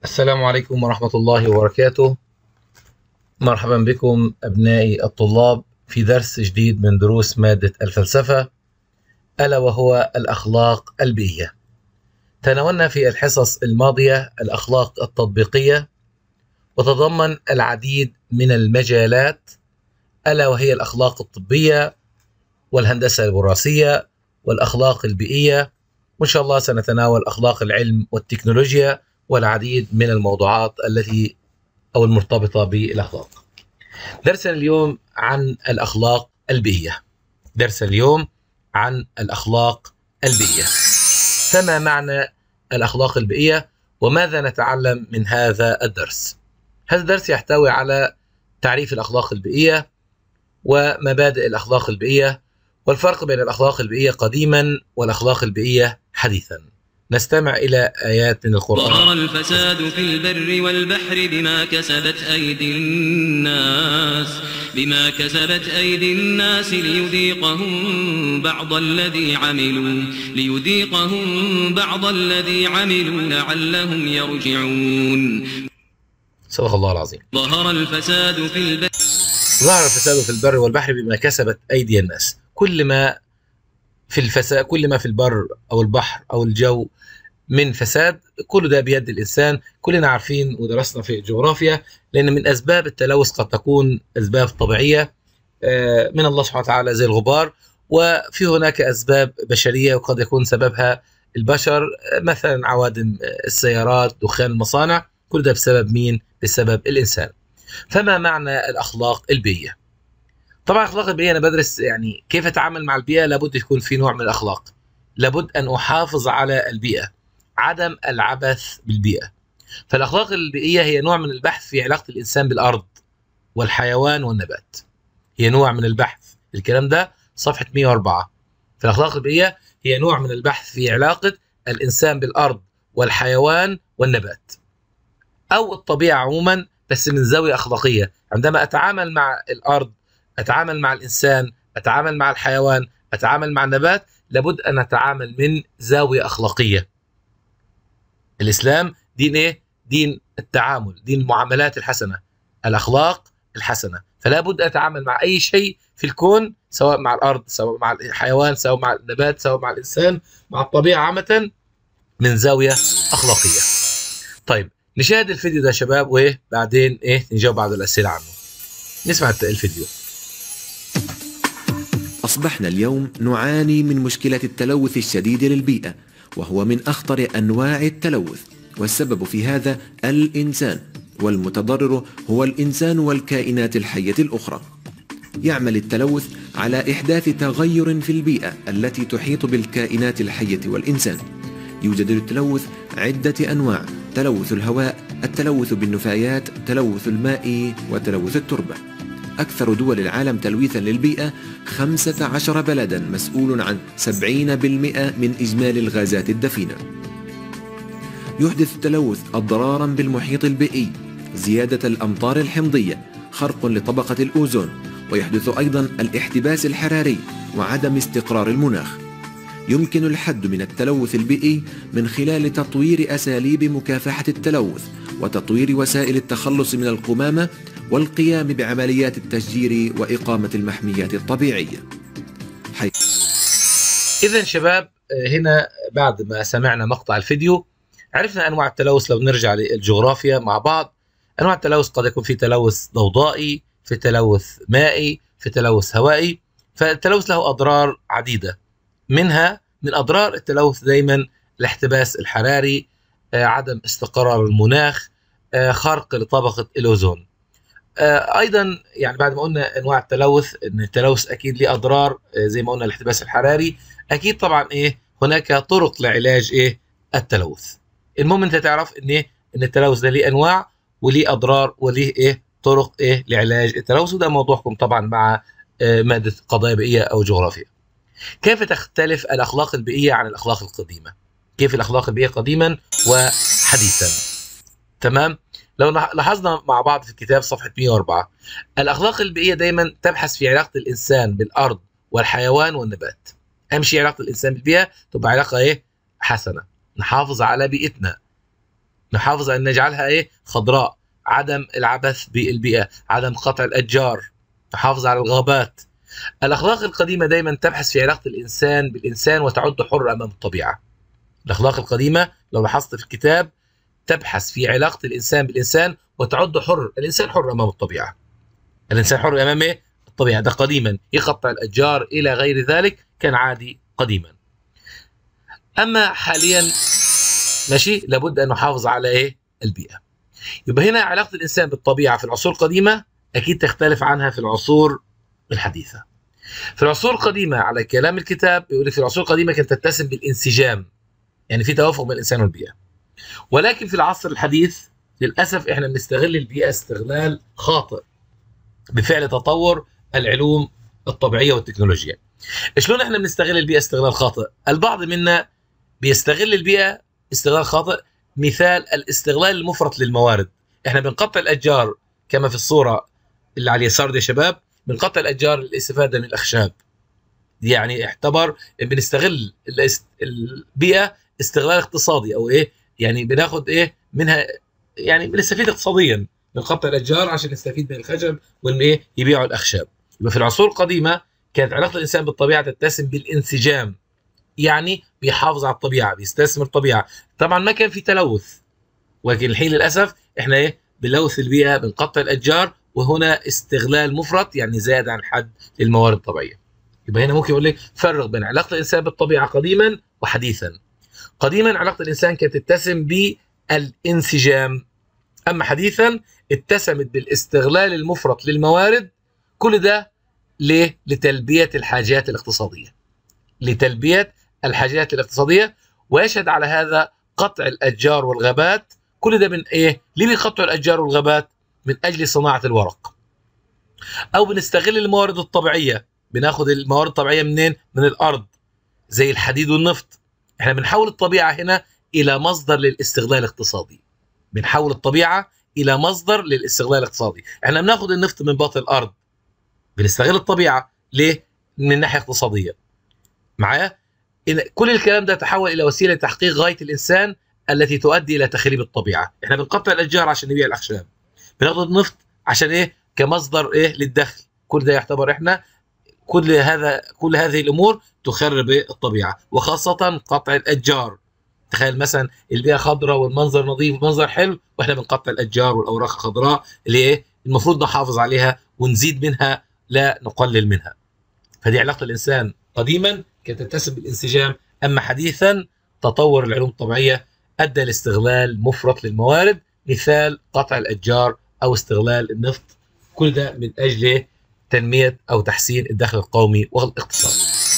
السلام عليكم ورحمة الله وبركاته مرحبا بكم أبنائي الطلاب في درس جديد من دروس مادة الفلسفة ألا وهو الأخلاق البيئية تناولنا في الحصص الماضية الأخلاق التطبيقية وتضمن العديد من المجالات ألا وهي الأخلاق الطبية والهندسة الوراثية والأخلاق البيئية وإن شاء الله سنتناول أخلاق العلم والتكنولوجيا والعديد من الموضوعات التي أو المرتبطة بالأخلاق درسنا اليوم عن الأخلاق البيئية درس اليوم عن الأخلاق البيئية فما معنى الأخلاق البيئية وماذا نتعلم من هذا الدرس هذا الدرس يحتوي على تعريف الأخلاق البيئية ومبادئ الأخلاق البيئية والفرق بين الأخلاق البيئية قديما والأخلاق البيئية حديثا نستمع إلى آيات من القرآن ظهر الفساد في البر والبحر بما كسبت أيدي الناس بما كسبت أيدي الناس ليذيقهم بعض الذي عملوا ليذيقهم بعض الذي عملوا لعلهم يرجعون صدق الله العظيم ظهر الفساد في البر ظهر الفساد في البر والبحر بما كسبت أيدي الناس كل ما في الفساد كل ما في البر أو البحر أو الجو من فساد كل ده بيد الإنسان كلنا عارفين ودرسنا في الجغرافيا لأن من أسباب التلوث قد تكون أسباب طبيعية آه، من الله سبحانه وتعالى زي الغبار وفي هناك أسباب بشرية وقد يكون سببها البشر آه، مثلا عوادم آه، السيارات دخان المصانع كل ده بسبب مين؟ بسبب الإنسان فما معنى الأخلاق البيئية؟ طبعا الأخلاق البيئية أنا بدرس يعني كيف أتعامل مع البيئة لابد يكون في نوع من الأخلاق لابد أن أحافظ على البيئة عدم العبث بالبيئة فالأخلاق البيئية هي نوع من البحث في علاقة الإنسان بالأرض والحيوان والنبات هي نوع من البحث الكلام ده صفحة 104 فالأخلاق البيئية هي نوع من البحث في علاقة الإنسان بالأرض والحيوان والنبات أو الطبيعة عموما بس من زاوية أخلاقية عندما أتعامل مع الأرض أتعامل مع الإنسان أتعامل مع الحيوان أتعامل مع النبات لابد أن أتعامل من زاوية أخلاقية الإسلام دين إيه؟ دين التعامل دين المعاملات الحسنة الأخلاق الحسنة فلا بد أن أتعامل مع أي شيء في الكون سواء مع الأرض سواء مع الحيوان سواء مع النبات سواء مع الإنسان مع الطبيعة عامة من زاوية أخلاقية طيب نشاهد الفيديو ده يا شباب وإيه بعدين إيه نجاوب بعض الأسئلة عنه نسمع الفيديو أصبحنا اليوم نعاني من مشكلة التلوث الشديد للبيئة وهو من أخطر أنواع التلوث والسبب في هذا الإنسان والمتضرر هو الإنسان والكائنات الحية الأخرى يعمل التلوث على إحداث تغير في البيئة التي تحيط بالكائنات الحية والإنسان يوجد للتلوث عدة أنواع تلوث الهواء التلوث بالنفايات تلوث الماء وتلوث التربة أكثر دول العالم تلويثا للبيئة 15 بلدا مسؤول عن 70% من إجمالي الغازات الدفينة يحدث التلوث أضرارا بالمحيط البيئي زيادة الأمطار الحمضية خرق لطبقة الأوزون ويحدث أيضا الاحتباس الحراري وعدم استقرار المناخ يمكن الحد من التلوث البيئي من خلال تطوير أساليب مكافحة التلوث وتطوير وسائل التخلص من القمامة والقيام بعمليات التشجير وإقامة المحميات الطبيعية حيث إذا شباب آه، هنا بعد ما سمعنا مقطع الفيديو عرفنا أنواع التلوث لو نرجع للجغرافيا مع بعض أنواع التلوث قد يكون في تلوث ضوضائي في تلوث مائي في تلوث هوائي فالتلوث له أضرار عديدة منها من أضرار التلوث دايما الاحتباس الحراري آه، عدم استقرار المناخ آه، خرق لطبقة الأوزون آه، ايضا يعني بعد ما قلنا انواع التلوث ان التلوث اكيد له اضرار آه، زي ما قلنا الاحتباس الحراري اكيد طبعا ايه هناك طرق لعلاج ايه التلوث المهم انت تعرف ان ايه ان التلوث ده ليه انواع وليه اضرار وليه ايه طرق ايه لعلاج التلوث وده موضوعكم طبعا مع آه، ماده قضايا بيئيه او جغرافيا كيف تختلف الاخلاق البيئيه عن الاخلاق القديمه كيف الاخلاق البيئيه قديما وحديثا تمام لو لاحظنا مع بعض في الكتاب صفحة 104 الأخلاق البيئية دايما تبحث في علاقة الإنسان بالأرض والحيوان والنبات أهم شيء علاقة الإنسان بالبيئة تبقى علاقة إيه؟ حسنة نحافظ على بيئتنا نحافظ على ان نجعلها ايه خضراء عدم العبث بالبيئه عدم قطع الاشجار نحافظ على الغابات الاخلاق القديمه دايما تبحث في علاقه الانسان بالانسان وتعد حر امام الطبيعه الاخلاق القديمه لو لاحظت في الكتاب تبحث في علاقه الانسان بالانسان وتعد حر الانسان حر امام الطبيعه الانسان حر امام ايه الطبيعه ده قديما يقطع الاشجار الى غير ذلك كان عادي قديما اما حاليا ماشي لابد ان نحافظ على ايه البيئه يبقى هنا علاقه الانسان بالطبيعه في العصور القديمه اكيد تختلف عنها في العصور الحديثه في العصور القديمه على كلام الكتاب بيقول في العصور القديمه كانت تتسم بالانسجام يعني في توافق بين الانسان والبيئه ولكن في العصر الحديث للاسف احنا بنستغل البيئه استغلال خاطئ بفعل تطور العلوم الطبيعيه والتكنولوجيا شلون احنا بنستغل البيئه استغلال خاطئ البعض منا بيستغل البيئه استغلال خاطئ مثال الاستغلال المفرط للموارد احنا بنقطع الاشجار كما في الصوره اللي على اليسار دي يا شباب بنقطع الاشجار للاستفاده من الاخشاب يعني اعتبر بنستغل الاست- البيئه استغلال اقتصادي او ايه يعني بناخد ايه منها يعني بنستفيد اقتصاديا بنقطع الاشجار عشان نستفيد من الخشب وان ايه يبيعوا الاخشاب يبقى في العصور القديمه كانت علاقه الانسان بالطبيعه تتسم بالانسجام يعني بيحافظ على الطبيعه بيستثمر الطبيعه طبعا ما كان في تلوث ولكن الحين للاسف احنا ايه بنلوث البيئه بنقطع الاشجار وهنا استغلال مفرط يعني زائد عن حد للموارد الطبيعيه يبقى هنا ممكن يقول لك فرق بين علاقه الانسان بالطبيعه قديما وحديثا قديما علاقه الانسان كانت تتسم بالانسجام اما حديثا اتسمت بالاستغلال المفرط للموارد كل ده ليه لتلبيه الحاجات الاقتصاديه لتلبيه الحاجات الاقتصاديه ويشهد على هذا قطع الاشجار والغابات كل ده من ايه ليه بيقطعوا الاشجار والغابات من اجل صناعه الورق او بنستغل الموارد الطبيعيه بناخد الموارد الطبيعيه منين من الارض زي الحديد والنفط احنا بنحول الطبيعه هنا الى مصدر للاستغلال الاقتصادي بنحول الطبيعه الى مصدر للاستغلال الاقتصادي احنا بناخد النفط من باطن الارض بنستغل الطبيعه ليه من ناحيه اقتصاديه معايا إن كل الكلام ده تحول الى وسيله لتحقيق غايه الانسان التي تؤدي الى تخريب الطبيعه احنا بنقطع الاشجار عشان نبيع الاخشاب بناخد النفط عشان ايه كمصدر ايه للدخل كل ده يعتبر احنا كل هذا كل هذه الامور تخرب الطبيعه وخاصه قطع الاشجار تخيل مثلا البيئه خضراء والمنظر نظيف والمنظر حلو واحنا بنقطع الاشجار والاوراق الخضراء اللي ايه المفروض نحافظ عليها ونزيد منها لا نقلل منها فدي علاقه الانسان قديما كانت تتسم بالانسجام اما حديثا تطور العلوم الطبيعيه ادى لاستغلال مفرط للموارد مثال قطع الاشجار او استغلال النفط كل ده من اجل تنميه او تحسين الدخل القومي والاقتصاد.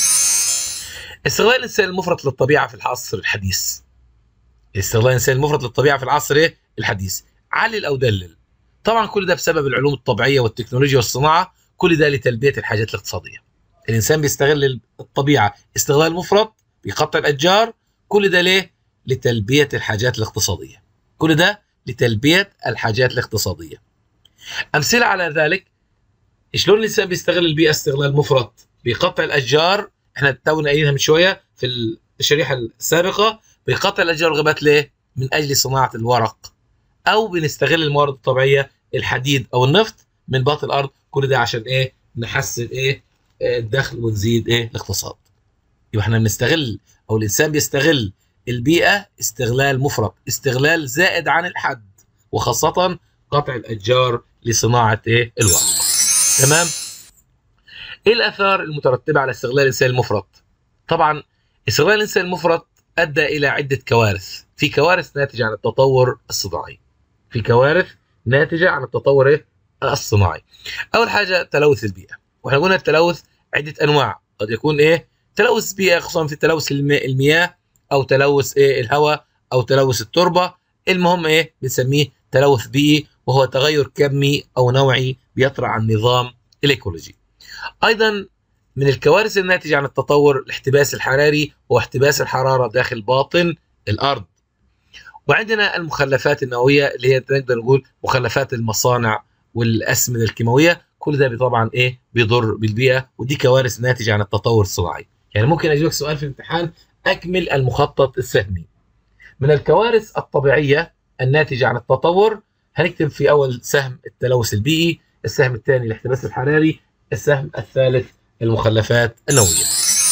استغلال الانسان المفرط للطبيعه في العصر الحديث. استغلال الانسان المفرط للطبيعه في العصر إيه؟ الحديث. علل او دلل. طبعا كل ده بسبب العلوم الطبيعيه والتكنولوجيا والصناعه، كل ده لتلبيه الحاجات الاقتصاديه. الانسان بيستغل الطبيعه استغلال مفرط بيقطع الاشجار كل ده ليه؟ لتلبيه الحاجات الاقتصاديه. كل ده لتلبيه الحاجات الاقتصاديه. امثله على ذلك شلون الانسان بيستغل البيئه استغلال مفرط؟ بيقطع الاشجار احنا تونا قايلينها من شويه في الشريحه السابقه بيقطع الاشجار والغابات ليه؟ من اجل صناعه الورق او بنستغل الموارد الطبيعيه الحديد او النفط من باطن الارض كل ده عشان ايه؟ نحسن ايه؟ آه، الدخل ونزيد ايه؟ الاقتصاد. يبقى احنا بنستغل او الانسان بيستغل البيئه استغلال مفرط، استغلال زائد عن الحد وخاصه قطع الاشجار لصناعه ايه؟ الورق. تمام؟ ايه الاثار المترتبه على استغلال الانسان المفرط؟ طبعا استغلال الانسان المفرط ادى الى عده كوارث، في كوارث ناتجه عن التطور الصناعي. في كوارث ناتجه عن التطور ايه؟ الصناعي. اول حاجه تلوث البيئه، واحنا قلنا التلوث عده انواع، قد يكون ايه؟ تلوث بيئه خصوصا في تلوث الماء المياه او تلوث ايه الهواء او تلوث التربه، المهم ايه؟ بنسميه تلوث بيئي وهو تغير كمي او نوعي بيطرأ عن النظام الايكولوجي. ايضا من الكوارث الناتجه عن التطور الاحتباس الحراري واحتباس الحراره داخل باطن الارض. وعندنا المخلفات النوويه اللي هي نقدر نقول مخلفات المصانع والاسمده الكيماويه كل ده طبعا ايه بيضر بالبيئه ودي كوارث ناتجه عن التطور الصناعي. يعني ممكن اجيب لك سؤال في الامتحان اكمل المخطط السهمي. من الكوارث الطبيعيه الناتجة عن التطور هنكتب في أول سهم التلوث البيئي السهم الثاني الاحتباس الحراري السهم الثالث المخلفات النووية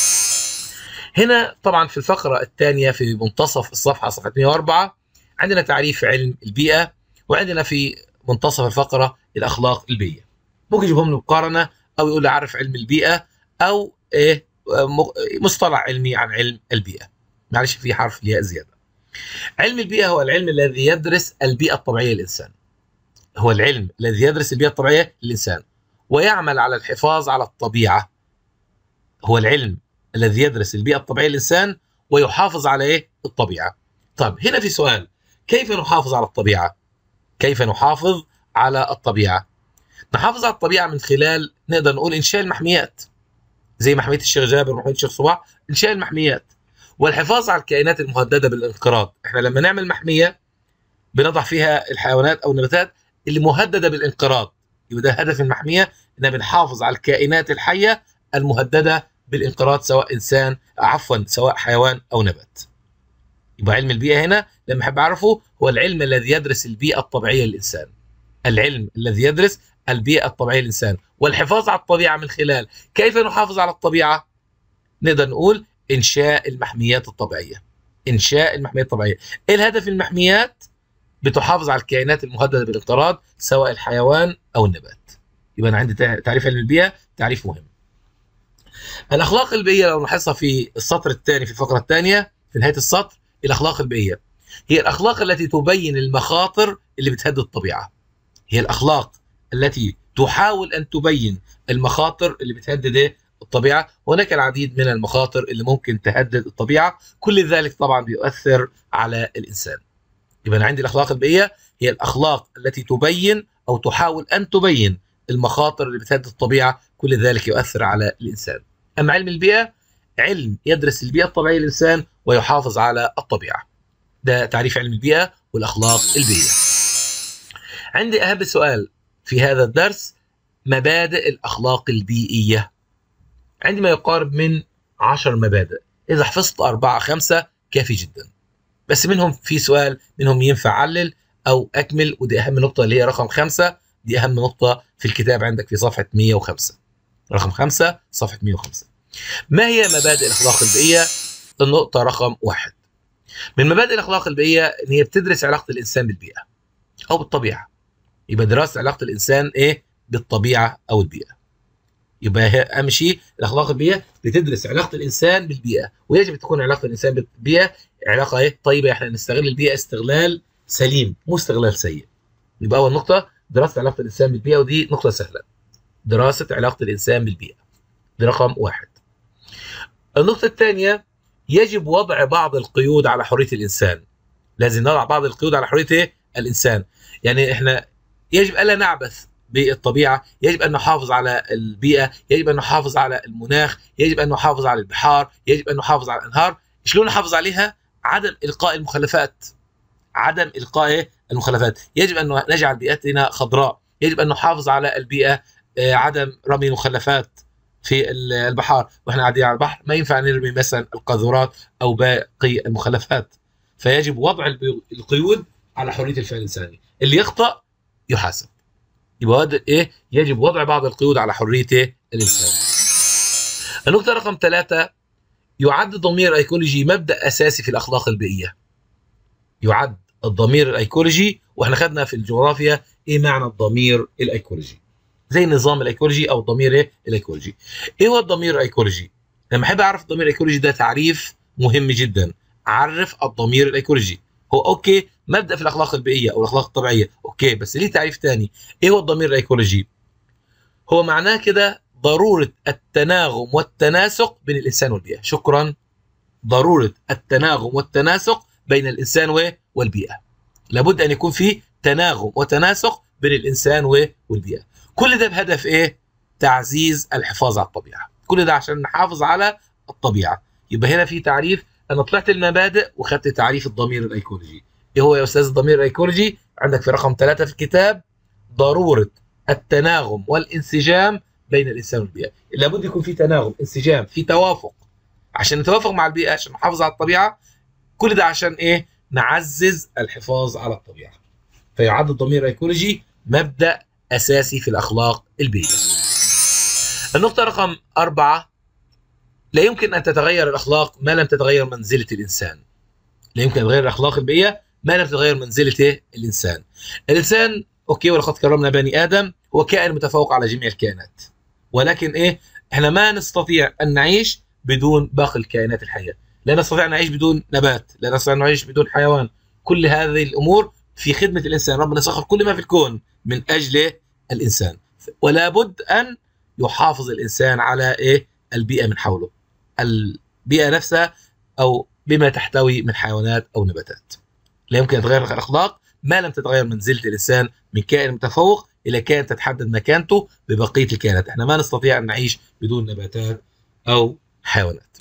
هنا طبعا في الفقرة الثانية في منتصف الصفحة صفحة 104 عندنا تعريف علم البيئة وعندنا في منتصف الفقرة الأخلاق البيئية ممكن يجيبهم له مقارنة أو يقول لي عارف علم البيئة أو إيه مصطلح علمي عن علم البيئة معلش في حرف الياء زيادة علم البيئة هو العلم الذي يدرس البيئة الطبيعية للإنسان هو العلم الذي يدرس البيئة الطبيعية للإنسان ويعمل على الحفاظ على الطبيعة هو العلم الذي يدرس البيئة الطبيعية للإنسان ويحافظ على إيه؟ الطبيعة طيب هنا في سؤال كيف نحافظ على الطبيعة كيف نحافظ على الطبيعة نحافظ على الطبيعة من خلال نقدر نقول إنشاء المحميات زي محمية الشيخ جابر ومحمية الشيخ صباح إنشاء المحميات والحفاظ على الكائنات المهددة بالانقراض احنا لما نعمل محمية بنضع فيها الحيوانات أو النباتات اللي مهددة بالانقراض يبقى ده هدف المحمية إن بنحافظ على الكائنات الحية المهددة بالانقراض سواء إنسان عفوا سواء حيوان أو نبات يبقى علم البيئة هنا لما أحب أعرفه هو العلم الذي يدرس البيئة الطبيعية للإنسان العلم الذي يدرس البيئة الطبيعية للإنسان والحفاظ على الطبيعة من خلال كيف نحافظ على الطبيعة نقدر نقول إنشاء المحميات الطبيعية إنشاء المحميات الطبيعية إيه الهدف المحميات بتحافظ على الكائنات المهددة بالانقراض سواء الحيوان أو النبات يبقى أنا عندي تعريف علم البيئة تعريف مهم الأخلاق البيئية لو نلاحظها في السطر الثاني في الفقرة الثانية في نهاية السطر الأخلاق البيئية هي الأخلاق التي تبين المخاطر اللي بتهدد الطبيعة هي الأخلاق التي تحاول أن تبين المخاطر اللي بتهدد الطبيعة هناك العديد من المخاطر اللي ممكن تهدد الطبيعة كل ذلك طبعا بيؤثر على الإنسان يبقى أنا عندي الأخلاق البيئية هي الأخلاق التي تبين أو تحاول أن تبين المخاطر اللي بتهدد الطبيعة كل ذلك يؤثر على الإنسان أما علم البيئة علم يدرس البيئة الطبيعية للإنسان ويحافظ على الطبيعة ده تعريف علم البيئة والأخلاق البيئية عندي أهم سؤال في هذا الدرس مبادئ الأخلاق البيئية عندي ما يقارب من عشر مبادئ إذا حفظت أربعة خمسة كافي جدا بس منهم في سؤال منهم ينفع علل أو أكمل ودي أهم نقطة اللي هي رقم خمسة دي أهم نقطة في الكتاب عندك في صفحة 105 رقم خمسة صفحة 105 ما هي مبادئ الأخلاق البيئية النقطة رقم واحد من مبادئ الأخلاق البيئية إن هي بتدرس علاقة الإنسان بالبيئة أو بالطبيعة يبقى دراسة علاقة الإنسان إيه بالطبيعة أو البيئة يبقى أهم شيء الأخلاق البيئية بتدرس علاقة الإنسان بالبيئة ويجب تكون علاقة الإنسان بالبيئة علاقة إيه طيبة إحنا نستغل البيئة استغلال سليم مو استغلال سيء يبقى أول نقطة دراسة علاقة الإنسان بالبيئة ودي نقطة سهلة دراسة علاقة الإنسان بالبيئة دي رقم واحد النقطة الثانية يجب وضع بعض القيود على حرية الإنسان لازم نضع بعض القيود على حرية الإنسان يعني إحنا يجب ألا نعبث بالطبيعة يجب أن نحافظ على البيئة يجب أن نحافظ على المناخ يجب أن نحافظ على البحار يجب أن نحافظ على الأنهار شلون نحافظ عليها عدم إلقاء المخلفات عدم إلقاء المخلفات يجب أن نجعل بيئتنا خضراء يجب أن نحافظ على البيئة عدم رمي المخلفات في البحار واحنا قاعدين على البحر ما ينفع نرمي مثلا القاذورات او باقي المخلفات فيجب وضع القيود على حريه الفعل الانساني اللي يخطا يحاسب يبقى هذا ايه يجب وضع بعض القيود على حريه الانسان النقطه رقم ثلاثة يعد الضمير الايكولوجي مبدا اساسي في الاخلاق البيئيه يعد الضمير الايكولوجي واحنا خدنا في الجغرافيا ايه معنى الضمير الايكولوجي زي النظام الايكولوجي او الضمير ايه الايكولوجي ايه هو الضمير الايكولوجي لما احب اعرف الضمير الايكولوجي ده تعريف مهم جدا عرف الضمير الايكولوجي هو اوكي مبدا في الاخلاق البيئيه او الاخلاق الطبيعيه اوكي بس ليه تعريف ثاني ايه هو الضمير الايكولوجي هو معناه كده ضروره التناغم والتناسق بين الانسان والبيئه شكرا ضروره التناغم والتناسق بين الانسان والبيئه لابد ان يكون في تناغم وتناسق بين الانسان والبيئه كل ده بهدف ايه تعزيز الحفاظ على الطبيعه كل ده عشان نحافظ على الطبيعه يبقى هنا في تعريف انا طلعت المبادئ وخدت تعريف الضمير الايكولوجي ايه هو يا استاذ الضمير الايكولوجي عندك في رقم ثلاثة في الكتاب ضروره التناغم والانسجام بين الانسان والبيئه لابد يكون في تناغم انسجام في توافق عشان نتوافق مع البيئه عشان نحافظ على الطبيعه كل ده عشان ايه نعزز الحفاظ على الطبيعه فيعد الضمير الايكولوجي مبدا اساسي في الاخلاق البيئيه النقطه رقم أربعة لا يمكن ان تتغير الاخلاق ما لم تتغير منزله الانسان لا يمكن ان تتغير الاخلاق البيئيه ما لم تتغير منزله الانسان الانسان اوكي ولقد كرمنا بني ادم هو كائن متفوق على جميع الكائنات ولكن ايه احنا ما نستطيع ان نعيش بدون باقي الكائنات الحيه لا نستطيع ان نعيش بدون نبات لا نستطيع ان نعيش بدون حيوان كل هذه الامور في خدمه الانسان ربنا سخر كل ما في الكون من اجل الانسان ولا بد ان يحافظ الانسان على ايه البيئه من حوله البيئه نفسها او بما تحتوي من حيوانات او نباتات لا يمكن ان تتغير الاخلاق ما لم تتغير منزله الانسان من كائن متفوق الى كائن تتحدد مكانته ببقيه الكائنات احنا ما نستطيع ان نعيش بدون نباتات او حيوانات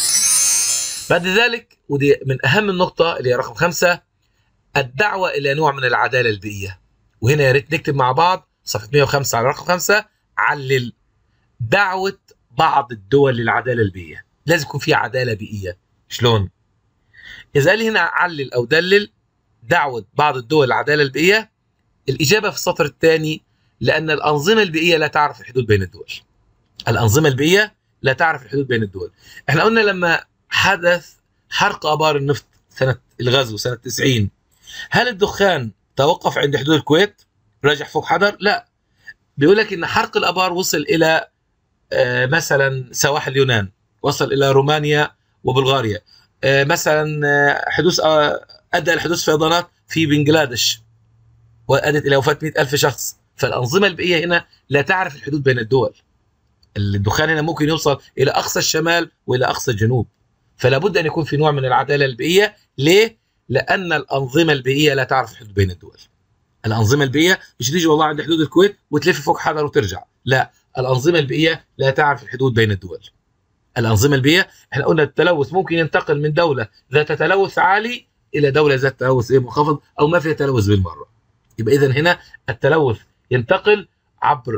بعد ذلك ودي من اهم النقطه اللي هي رقم خمسة الدعوه الى نوع من العداله البيئيه وهنا يا ريت نكتب مع بعض صفحه 105 على رقم خمسة علل دعوه بعض الدول للعداله البيئيه لازم يكون في عداله بيئيه شلون اذا قال لي هنا علل او دلل دعوه بعض الدول للعداله البيئيه الاجابه في السطر الثاني لان الانظمه البيئيه لا تعرف الحدود بين الدول الانظمه البيئيه لا تعرف الحدود بين الدول احنا قلنا لما حدث حرق ابار النفط سنه الغزو سنه 90 هل الدخان توقف عند حدود الكويت رجع فوق حدر لا بيقول لك ان حرق الابار وصل الى آه، مثلا سواحل اليونان وصل الى رومانيا وبلغاريا آه، مثلا آه، حدوث آه، ادى الى حدوث فيضانات في بنجلاديش وادت الى وفاه 100 الف شخص فالانظمه البيئيه هنا لا تعرف الحدود بين الدول الدخان هنا ممكن يوصل الى اقصى الشمال والى اقصى الجنوب فلا بد ان يكون في نوع من العداله البيئيه ليه لان الانظمه البيئيه لا تعرف الحدود بين الدول الانظمه البيئيه مش تيجي والله عند حدود الكويت وتلف فوق حجر وترجع لا الانظمه البيئيه لا تعرف الحدود بين الدول الانظمه البيئيه احنا قلنا التلوث ممكن ينتقل من دوله ذات تلوث عالي الى دوله ذات تلوث ايه منخفض او ما فيها تلوث بالمره يبقى اذا هنا التلوث ينتقل عبر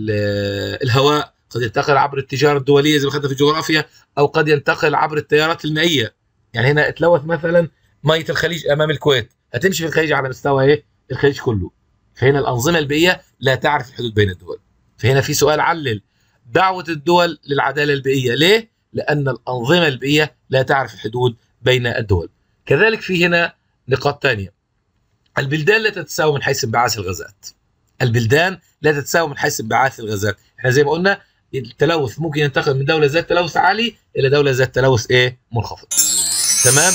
ال- الهواء قد ينتقل عبر التجاره الدوليه زي ما خدنا في الجغرافيا او قد ينتقل عبر التيارات المائيه يعني هنا اتلوث مثلا ميه الخليج امام الكويت هتمشي في الخليج على مستوى ايه الخليج كله فهنا الانظمه البيئيه لا تعرف الحدود بين الدول فهنا في سؤال علل دعوه الدول للعداله البيئيه ليه لان الانظمه البيئيه لا تعرف الحدود بين الدول كذلك في هنا نقاط ثانيه البلدان لا تتساوى من حيث انبعاث الغازات البلدان لا تتساوى من حيث انبعاث الغازات احنا زي ما قلنا التلوث ممكن ينتقل من دوله ذات تلوث عالي الى دوله ذات تلوث ايه منخفض تمام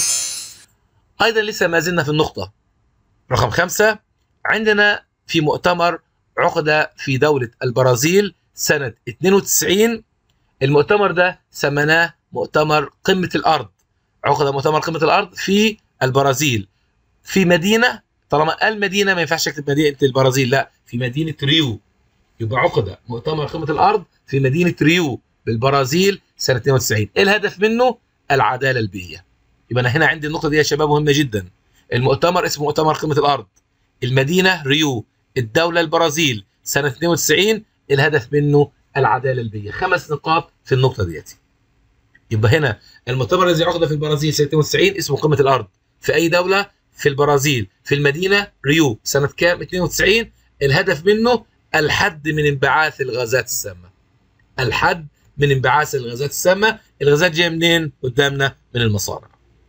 ايضا لسه ما زلنا في النقطه رقم خمسة عندنا في مؤتمر عقد في دولة البرازيل سنة 92 المؤتمر ده سميناه مؤتمر قمة الأرض عقد مؤتمر قمة الأرض في البرازيل في مدينة طالما قال مدينة ما ينفعش اكتب مدينة البرازيل لا في مدينة ريو يبقى عقد مؤتمر قمة الأرض في مدينة ريو بالبرازيل سنة 92 ايه الهدف منه العدالة البيئية يبقى أنا هنا عندي النقطة دي يا شباب مهمة جدا المؤتمر اسمه مؤتمر قمة الأرض المدينة ريو الدولة البرازيل سنة 92 الهدف منه العدالة البيئية خمس نقاط في النقطة ديتي يبقى هنا المؤتمر الذي عقد في البرازيل سنة 92 اسمه قمة الأرض في أي دولة في البرازيل في المدينة ريو سنة كام 92 الهدف منه الحد من انبعاث الغازات السامة الحد من انبعاث الغازات السامة الغازات جاية منين قدامنا من المصانع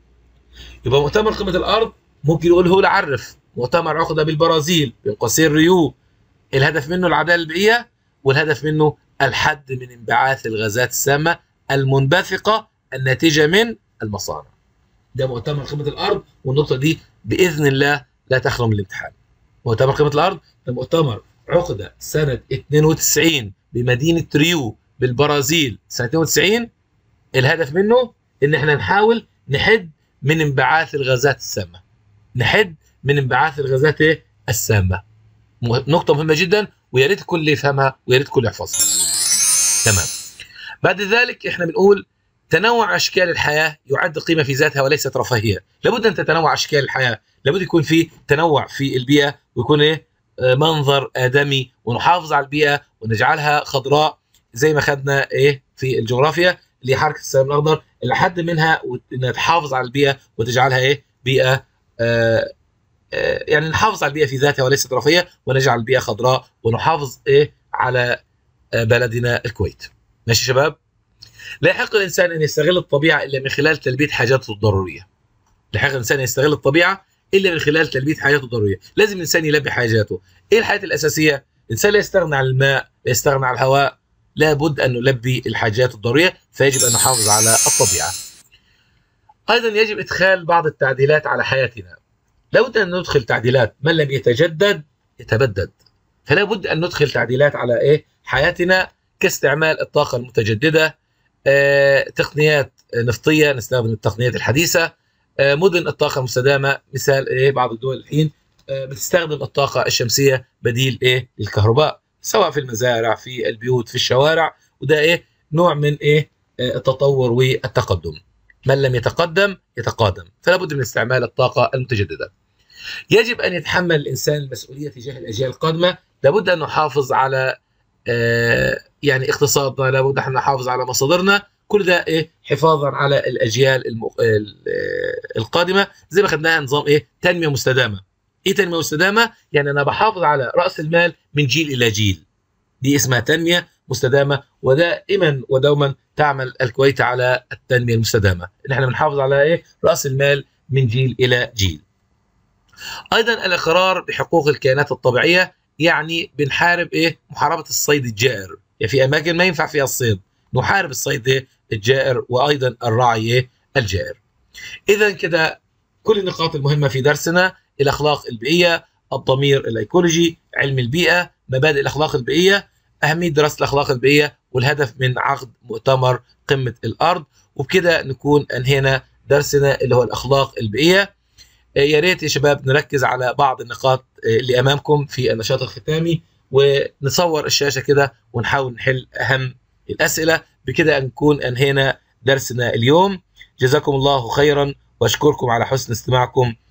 يبقى مؤتمر قمة الأرض ممكن يقول هو عرف مؤتمر عقد بالبرازيل بين قوسين ريو الهدف منه العداله البيئيه والهدف منه الحد من انبعاث الغازات السامه المنبثقه الناتجه من المصانع. ده مؤتمر قمه الارض والنقطه دي باذن الله لا تخلو من الامتحان. مؤتمر قمه الارض ده مؤتمر عقد سنه 92 بمدينه ريو بالبرازيل سنه 92 الهدف منه ان احنا نحاول نحد من انبعاث الغازات السامه. نحد من انبعاث الغازات إيه؟ السامه مه- نقطه مهمه جدا ويا ريت الكل يفهمها ويا ريت الكل يحفظها تمام بعد ذلك احنا بنقول تنوع اشكال الحياه يعد قيمه في ذاتها وليست رفاهيه لابد ان تتنوع اشكال الحياه لابد يكون في تنوع في البيئه ويكون ايه آه، منظر ادمي ونحافظ على البيئه ونجعلها خضراء زي ما خدنا ايه في الجغرافيا اللي هي حركه السلام الاخضر اللي حد منها وت- انها تحافظ على البيئه وتجعلها ايه بيئه آه، آه، يعني نحافظ على البيئه في ذاتها وليست رفاهيه ونجعل البيئه خضراء ونحافظ ايه على آه، بلدنا الكويت ماشي شباب لا يحق الانسان ان يستغل الطبيعه الا من خلال تلبيه حاجاته الضروريه لا يحق الانسان ان يستغل الطبيعه الا من خلال تلبيه حاجاته الضروريه لازم الانسان يلبي حاجاته ايه الحاجات الاساسيه الانسان لا يستغنى عن الماء لا يستغنى عن الهواء لابد ان نلبي الحاجات الضروريه فيجب ان نحافظ على الطبيعه ايضا يجب ادخال بعض التعديلات على حياتنا لابد ان ندخل تعديلات من لم يتجدد يتبدد فلا بد ان ندخل تعديلات على ايه حياتنا كاستعمال الطاقه المتجدده آه، تقنيات نفطيه نستخدم التقنيات الحديثه آه، مدن الطاقه المستدامه مثال ايه بعض الدول الحين آه، بتستخدم الطاقه الشمسيه بديل ايه للكهرباء سواء في المزارع في البيوت في الشوارع وده ايه نوع من ايه آه، التطور والتقدم من لم يتقدم يتقادم فلا بد من استعمال الطاقه المتجدده يجب ان يتحمل الانسان المسؤوليه تجاه الاجيال القادمه لابد ان نحافظ على آه، يعني اقتصادنا لابد ان نحافظ على مصادرنا كل ده ايه حفاظا على الاجيال الم... ال- آه، القادمه زي ما خدناها نظام ايه تنميه مستدامه ايه تنميه مستدامه يعني انا بحافظ على راس المال من جيل الى جيل دي اسمها تنميه مستدامه ودائما ودوما تعمل الكويت على التنميه المستدامه ان احنا بنحافظ على ايه راس المال من جيل الى جيل ايضا الاقرار بحقوق الكائنات الطبيعيه يعني بنحارب ايه محاربه الصيد الجائر يعني في اماكن ما ينفع فيها الصيد نحارب الصيد إيه؟ الجائر وايضا الرعي إيه؟ الجائر اذا كده كل النقاط المهمه في درسنا الاخلاق البيئيه الضمير الايكولوجي علم البيئه مبادئ الاخلاق البيئيه اهميه دراسه الاخلاق البيئيه والهدف من عقد مؤتمر قمه الارض وبكده نكون انهينا درسنا اللي هو الاخلاق البيئيه آه، يا ريت يا شباب نركز على بعض النقاط آه، اللي امامكم في النشاط الختامي ونصور الشاشه كده ونحاول نحل اهم الاسئله بكده نكون انهينا درسنا اليوم جزاكم الله خيرا واشكركم على حسن استماعكم